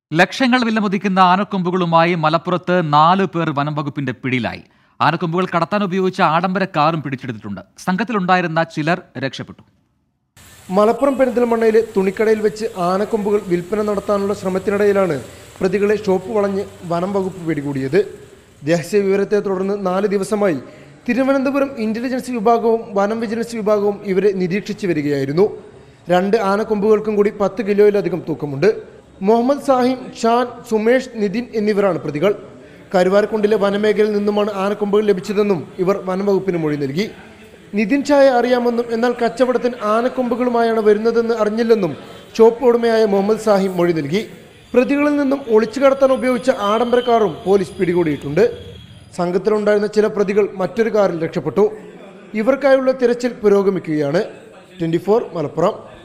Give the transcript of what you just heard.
ലക്ഷങ്ങൾ വിലമതിക്കുന്ന ആനക്കൊമ്പുകളുമായി മലപ്പുറത്ത് നാല് പേർ വനം വകുപ്പിന്റെ പിടിയിലായി ആനക്കൊമ്പുകൾ കടത്താൻ ഉപയോഗിച്ച ആഡംബര കാറും പിടിച്ചെടുത്തിട്ടുണ്ട് സംഘത്തിലുണ്ടായിരുന്ന ചിലർ രക്ഷപ്പെട്ടു മലപ്പുറം പെരിന്തൽമണ്ണയിലെ തുണിക്കടയിൽ വെച്ച് ആനക്കൊമ്പുകൾ വിൽപ്പന നടത്താനുള്ള ശ്രമത്തിനിടയിലാണ് പ്രതികളെ ഷോപ്പ് വളഞ്ഞ് വനം വകുപ്പ് പിടികൂടിയത് രഹസ്യ വിവരത്തെ തുടർന്ന് നാല് ദിവസമായി തിരുവനന്തപുരം ഇന്റലിജൻസ് വിഭാഗവും വനം വിജിലൻസ് വിഭാഗവും ഇവരെ നിരീക്ഷിച്ചു വരികയായിരുന്നു രണ്ട് ആനക്കൊമ്പുകൾക്കും കൂടി പത്ത് കിലോയിലധികം തൂക്കമുണ്ട് മുഹമ്മദ് സാഹിം ഷാൻ സുമേഷ് നിതിൻ എന്നിവരാണ് പ്രതികൾ കരുവാരക്കുണ്ടിലെ വനമേഖലയിൽ നിന്നുമാണ് ആനക്കൊമ്പുകൾ ലഭിച്ചതെന്നും ഇവർ വനംവകുപ്പിന് മൊഴി നൽകി നിതിൻ ചായ അറിയാമെന്നും എന്നാൽ കച്ചവടത്തിന് ആനക്കൊമ്പുകളുമായാണ് വരുന്നതെന്ന് അറിഞ്ഞില്ലെന്നും ഷോപ്പ് ഉടമയായ മുഹമ്മദ് സാഹിം മൊഴി നൽകി പ്രതികളിൽ നിന്നും ഒളിച്ചു കടത്താൻ ഉപയോഗിച്ച ആഡംബര കാറും പോലീസ് പിടികൂടിയിട്ടുണ്ട് സംഘത്തിലുണ്ടായിരുന്ന ചില പ്രതികൾ മറ്റൊരു കാറിൽ രക്ഷപ്പെട്ടു ഇവർക്കായുള്ള തിരച്ചിൽ പുരോഗമിക്കുകയാണ് ട്വന്റി മലപ്പുറം